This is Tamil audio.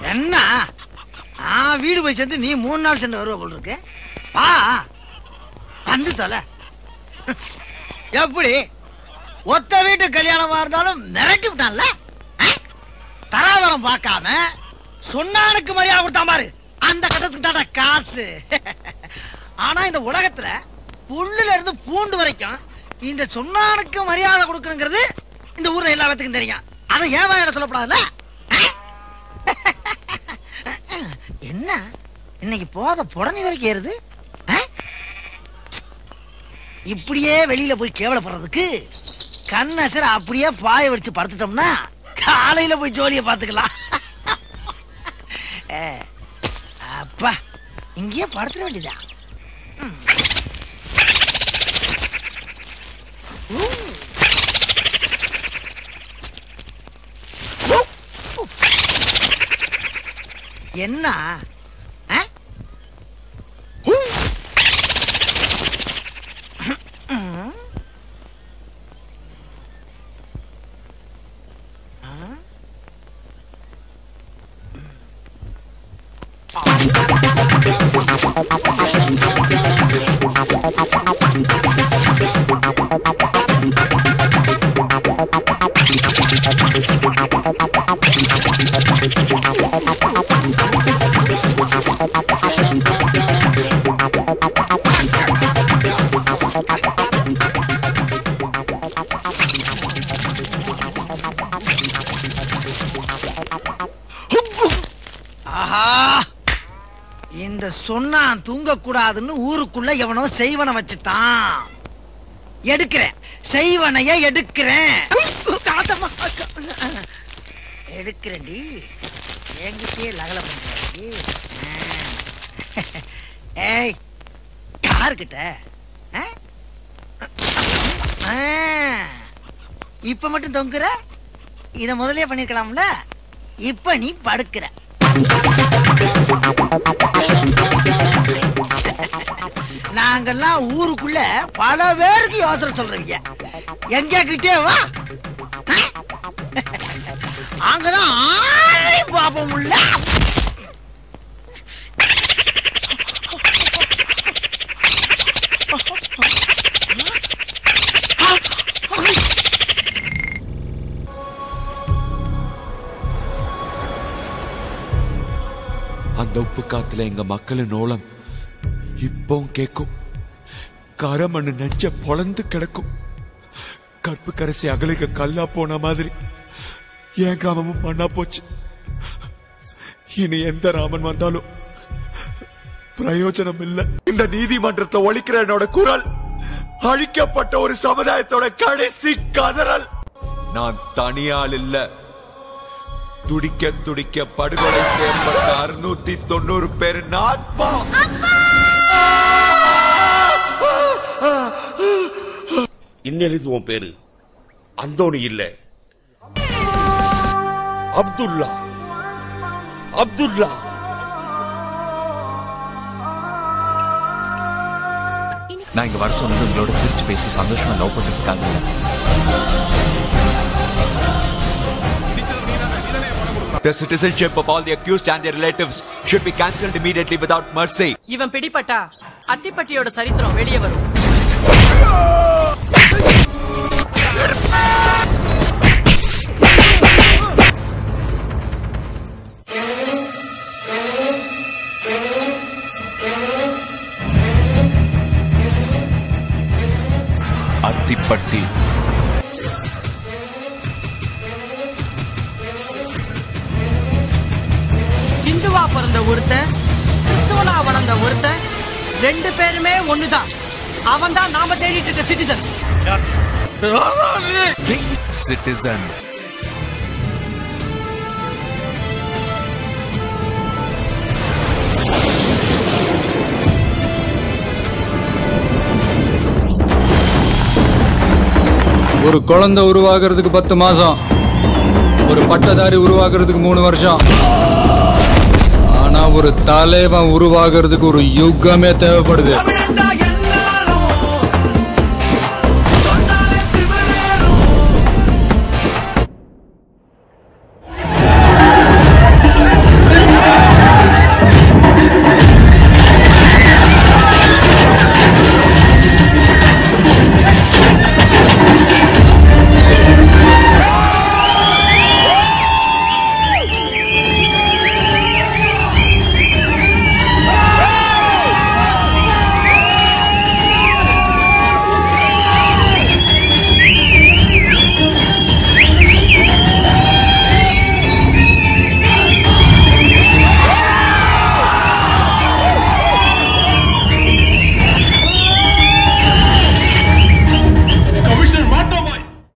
என்ன நான் வீடு போய் சேர்ந்து நீ மூணு நாள் சென்று வருவ போல் இருக்கு வா வந்து தொலை எப்படி ஒத்த வீட்டு கல்யாணமா இருந்தாலும் மிரட்டி விட்டான்ல ஆ? தராதரம் பார்க்காம சொன்னானுக்கு மரியாதை கொடுத்தான் பாரு அந்த கட்டத்துக்கு தான காசு ஆனா இந்த உலகத்துல புல்லுல இருந்து பூண்டு வரைக்கும் இந்த சொன்னானுக்கு மரியாதை கொடுக்கணுங்கிறது இந்த ஊர்ல எல்லா பேத்துக்கும் தெரியும் அதை ஏன் வாயில சொல்லப்படாதுல்ல ஆ? என்ன இன்னைக்கு போத புடனி வரைக்கும் ஏறுது ஆ? இப்படியே வெளியில போய் கேவலப்படுறதுக்கு கண்ணசர அப்படியே பாய வச்சு படுத்துட்டோம்னா காலையில போய் ஜோலியை பார்த்துக்கலாம் ஏ, அப்பா இங்கேயே படுத்துட வேண்டியதா ம். ஊ. ஊ. ஊ. என்ன ஆ? ஊ. ம். ஆ? ஆஹா இந்த சொன்னான் தூங்க கூடாதுன்னு ஊருக்குள்ள எவனோ செய்வன வச்சுட்டான் எடுக்கிறேன் செய்வனைய எடுக்கிறேன் காத்தம்மா. எடுக்கிறேன்டி என்கிட்டயே லகல பண்றாடி ஏய் யாருக்கிட்ட ஆ? ஆ. இப்ப மட்டும் தொங்குற இத முதல்லயே பண்ணிருக்கலாம்ல இப்ப நீ படுக்கிற நாங்கெல்லாம் ஊருக்குள்ள பல பேருக்கு யோசனை சொல்றீங்க எங்க கிட்டே வா அங்கதான் ஆளை பாப்போம்ல அந்த உப்பு காத்துல எங்க மக்களின் ஓலம் இப்பவும் கேக்கும் கரமண்ணு நெஞ்ச பொளந்து கிடக்கும் கற்பு கரைசி அகலிக்க கல்லா போன மாதிரி என் கிராமமும் மண்ணா போச்சு இனி எந்த ராமன் வந்தாலும் பிரயோஜனம் இல்ல இந்த நீதிமன்றத்தை ஒழிக்கிற என்னோட குரல் அழிக்கப்பட்ட ஒரு சமுதாயத்தோட கடைசி கதறல் நான் தனியாள் இல்ல துடிக்க துடிக்க படுகொலை செய்யப்பட்ட அறுநூத்தி தொண்ணூறு பேர் ஆத்மா இன்னெழுது உன் பேரு அந்தோணி இல்ல அப்துல்லா அப்துல்லா நான் இங்க வர சொன்னது உங்களோட சிரிச்சு பேசி சந்தோஷமா லவ் பண்றதுக்காக இல்ல. The citizenship of all the accused and their relatives should be cancelled immediately without mercy. இவன் பிடிபட்டா அத்திப்பட்டியோட சரித்திரம் வெளியே வரும் அத்திப்பட்டி இந்துவா பிறந்த ஒருத்தன் கிறிஸ்துவனா வளர்ந்த ஒருத்தன் ரெண்டு பேருமே ஒண்ணுதான் அவன் தான் நாம தேடிட்டு இருக்க சிட்டிசன் citizen. ஒரு குழந்தை உருவாகிறதுக்கு பத்து மாசம் ஒரு பட்டதாரி உருவாகிறதுக்கு மூணு வருஷம் ஆனா ஒரு தலைவன் உருவாகிறதுக்கு ஒரு யுகமே தேவைப்படுது